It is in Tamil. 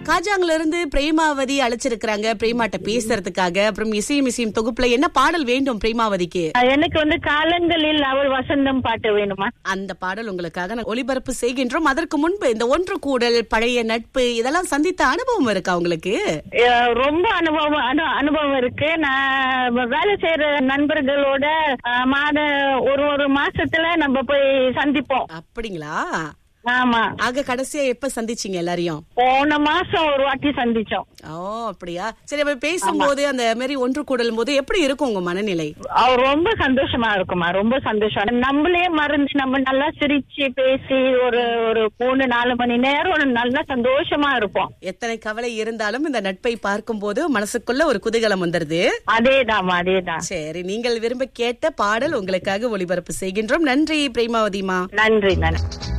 காஜாங்ல இருந்து பிரேமாவதி அழைச்சிருக்கிறாங்க பிரேமாட்ட பேசுறதுக்காக அப்புறம் இசையும் இசையும் தொகுப்புல என்ன பாடல் வேண்டும் பிரேமாவதிக்கு எனக்கு வந்து காலங்களில் அவள் வசந்தம் பாட்டு வேணுமா அந்த பாடல் உங்களுக்காக நான் ஒளிபரப்பு செய்கின்றோம் அதற்கு முன்பு இந்த ஒன்று கூடல் பழைய நட்பு இதெல்லாம் சந்தித்த அனுபவம் இருக்கா உங்களுக்கு அஹ் ரொம்ப அனுபவம் அனு- அனுபவம் இருக்கு நான் வேலை செய்யற நண்பர்களோட அஹ், மாத ஒரு ஒரு மாசத்துல நம்ம போய் சந்திப்போம் அப்படிங்களா ஆமா ஆக கடைசியா எப்ப சந்திச்சீங்க எல்லாரையும் போன மாசம் ஒரு வாட்டி சந்திச்சோம் ஓ அப்படியா சரி அப்ப பேசும்போது அந்த மாதிரி ஒன்று கூடலும் போது எப்படி இருக்கும் உங்க மனநிலை அவர் ரொம்ப சந்தோஷமா இருக்குமா ரொம்ப சந்தோஷம் நம்மளே மறந்து நம்ம நல்லா சிரிச்சு பேசி ஒரு ஒரு மூணு நாலு மணி நேரம் நல்லா சந்தோஷமா இருப்போம் எத்தனை கவலை இருந்தாலும் இந்த நட்பை பார்க்கும்போது மனசுக்குள்ள ஒரு குதூகலம் வந்துருது அதேதாம்மா அதேதான் சரி நீங்கள் விரும்ப கேட்ட பாடல் உங்களுக்காக ஒளிபரப்பு செய்கின்றோம் நன்றி பிரேமாவதிமா நன்றி நன்றி